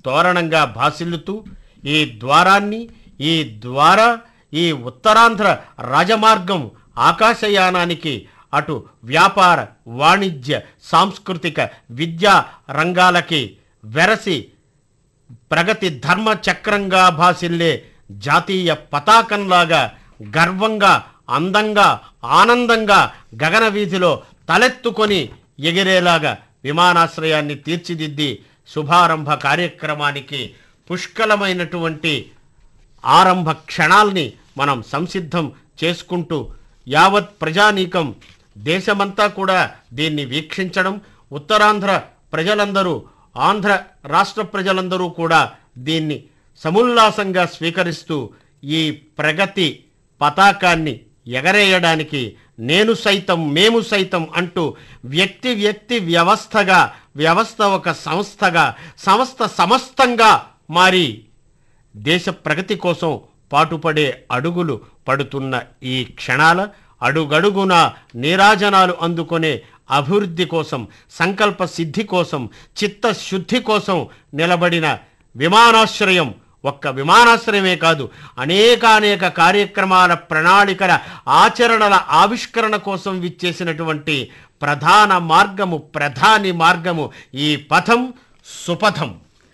తోరణంగా భాసిల్లుతూ ఈ ద్వారాన్ని ఈ ద్వారా ఈ ఉత్తరాంధ్ర రాజమార్గం ఆకాశయానానికి అటు వ్యాపార వాణిజ్య సాంస్కృతిక విద్యా రంగాలకి వెరసి ప్రగతి ధర్మ చక్రంగా భాసిల్లే జాతీయ పతాకంలాగా గర్వంగా అందంగా ఆనందంగా గగన వీధిలో తలెత్తుకొని ఎగిరేలాగా విమానాశ్రయాన్ని తీర్చిదిద్ది శుభారంభ కార్యక్రమానికి పుష్కలమైనటువంటి ఆరంభ క్షణాల్ని మనం సంసిద్ధం చేసుకుంటూ యావత్ ప్రజానీకం దేశమంతా కూడా దీన్ని వీక్షించడం ఉత్తరాంధ్ర ప్రజలందరూ ఆంధ్ర రాష్ట్ర ప్రజలందరూ కూడా దీన్ని సముల్లాసంగా స్వీకరిస్తూ ఈ ప్రగతి పతాకాన్ని ఎగరేయడానికి నేను సైతం మేము సైతం అంటూ వ్యక్తి వ్యక్తి వ్యవస్థగా వ్యవస్థ ఒక సంస్థగా సంస్థ సమస్తంగా మారి దేశ ప్రగతి కోసం పాటుపడే అడుగులు పడుతున్న ఈ క్షణాల అడుగడుగున నీరాజనాలు అందుకునే అభివృద్ధి కోసం సంకల్ప సిద్ధి కోసం చిత్తశుద్ధి కోసం నిలబడిన విమానాశ్రయం ఒక్క విమానాశ్రయమే కాదు అనేకానేక కార్యక్రమాల ప్రణాళికల ఆచరణల ఆవిష్కరణ కోసం విచ్చేసినటువంటి ప్రధాన మార్గము ప్రధాని మార్గము ఈ పథం సుపథం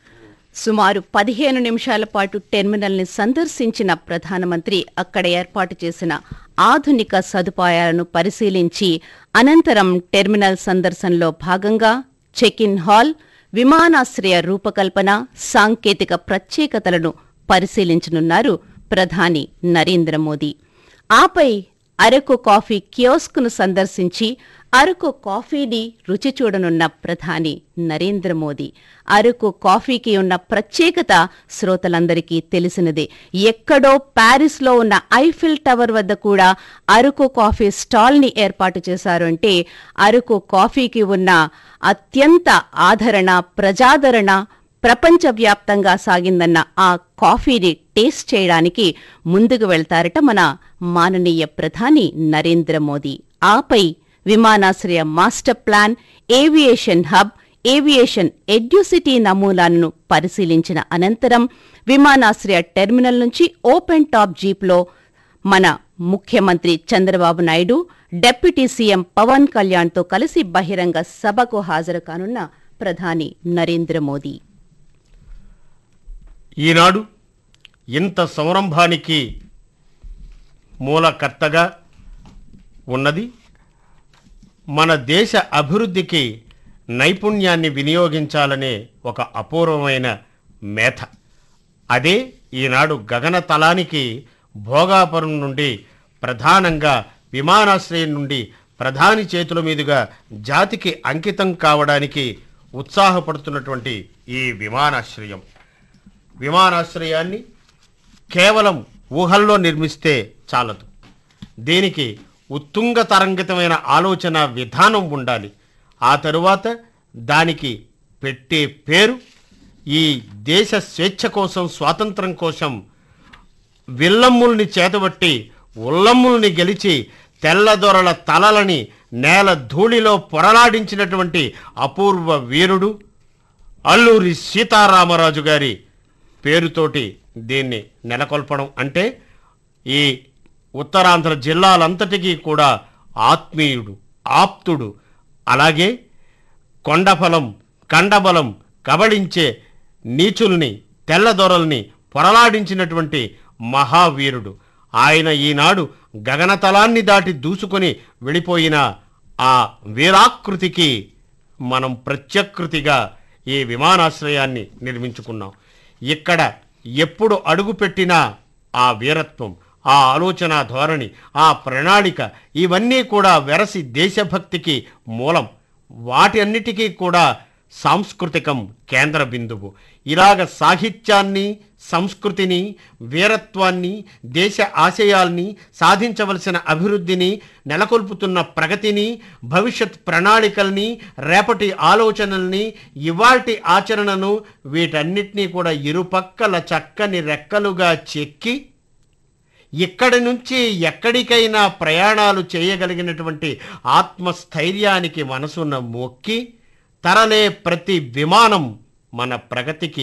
సుమారు పదిహేను నిమిషాల పాటు టెర్మినల్ని సందర్శించిన ప్రధానమంత్రి అక్కడ ఏర్పాటు చేసిన ఆధునిక సదుపాయాలను పరిశీలించి అనంతరం టెర్మినల్ సందర్శనలో భాగంగా చెక్ ఇన్ హాల్ విమానాశ్రయ రూపకల్పన సాంకేతిక ప్రత్యేకతలను పరిశీలించనున్నారు ప్రధాని నరేంద్ర మోదీ ఆపై అరకు కాఫీ కియోస్క్ను సందర్శించి అరకు కాఫీని రుచి చూడనున్న ప్రధాని నరేంద్ర మోదీ అరకు కాఫీకి ఉన్న ప్రత్యేకత శ్రోతలందరికీ తెలిసినదే ఎక్కడో ప్యారిస్లో ఉన్న ఐఫిల్ టవర్ వద్ద కూడా అరకు కాఫీ స్టాల్ని ఏర్పాటు చేశారు అంటే అరకు కాఫీకి ఉన్న అత్యంత ఆదరణ ప్రజాదరణ ప్రపంచవ్యాప్తంగా సాగిందన్న ఆ కాఫీని టేస్ట్ చేయడానికి ముందుకు వెళ్తారట మన మాననీయ ప్రధాని నరేంద్ర మోదీ ఆపై విమానాశ్రయ master plan aviation hub aviation educity నమూనాలను పరిశీలించిన అనంతరం విమానాశ్రయ టెర్మినల్ నుంచి ఓపెన్ టాప్ జీప్లో మన ముఖ్యమంత్రి చంద్రబాబు నాయుడు డిప్యూటీ సీఎం పవన్ కళ్యాణ్తో కలిసి బహిరంగ సభకు హాజరు కానున్న ప్రధాని నరేంద్ర మోదీ ఈనాడు ఇంత సంరంభానికి మూలకర్తగా ఉన్నది మన దేశ అభివృద్ధికి నైపుణ్యాన్ని వినియోగించాలనే ఒక అపూర్వమైన మేథ అదే ఈనాడు గగనతలానికి భోగాపురం నుండి ప్రధానంగా విమానాశ్రయం నుండి ప్రధాని చేతుల మీదుగా జాతికి అంకితం కావడానికి ఉత్సాహపడుతున్నటువంటి ఈ విమానాశ్రయం విమానాశ్రయాన్ని కేవలం ఊహల్లో నిర్మిస్తే చాలదు దీనికి ఉత్తుంగ తరంగితమైన ఆలోచన విధానం ఉండాలి ఆ తరువాత దానికి పెట్టే పేరు ఈ దేశ స్వేచ్ఛ కోసం స్వాతంత్రం కోసం విల్లమ్ముల్ని చేతబట్టి ఉల్లమ్ముల్ని గెలిచి తెల్లదొరల తలలని నేల ధూళిలో పొరలాడించినటువంటి అపూర్వ వీరుడు అల్లూరి సీతారామరాజు గారి పేరుతోటి దీన్ని నెలకొల్పడం అంటే ఈ ఉత్తరాంధ్ర జిల్లాలంతటికీ కూడా ఆత్మీయుడు ఆప్తుడు అలాగే కొండఫలం కండబలం కబళించే నీచుల్ని తెల్లదొరల్ని పొరలాడించినటువంటి మహావీరుడు ఆయన ఈనాడు గగనతలాన్ని దాటి దూసుకొని వెళ్ళిపోయిన ఆ వీరాకృతికి మనం ప్రత్యకృతిగా ఈ విమానాశ్రయాన్ని నిర్మించుకున్నాం ఇక్కడ ఎప్పుడు అడుగుపెట్టినా ఆ వీరత్వం ఆ ఆలోచన ధోరణి ఆ ప్రణాళిక ఇవన్నీ కూడా వెరసి దేశభక్తికి మూలం వాటి అన్నిటికీ కూడా సాంస్కృతికం కేంద్ర బిందువు ఇలాగ సాహిత్యాన్ని సంస్కృతిని వీరత్వాన్ని దేశ ఆశయాల్ని సాధించవలసిన అభివృద్ధిని నెలకొల్పుతున్న ప్రగతిని భవిష్యత్ ప్రణాళికల్ని రేపటి ఆలోచనల్ని ఇవాల్టి ఆచరణను వీటన్నిటినీ కూడా ఇరుపక్కల చక్కని రెక్కలుగా చెక్కి ఇక్కడి నుంచి ఎక్కడికైనా ప్రయాణాలు చేయగలిగినటువంటి ఆత్మస్థైర్యానికి మనసున్న మొక్కి తరలే ప్రతి విమానం మన ప్రగతికి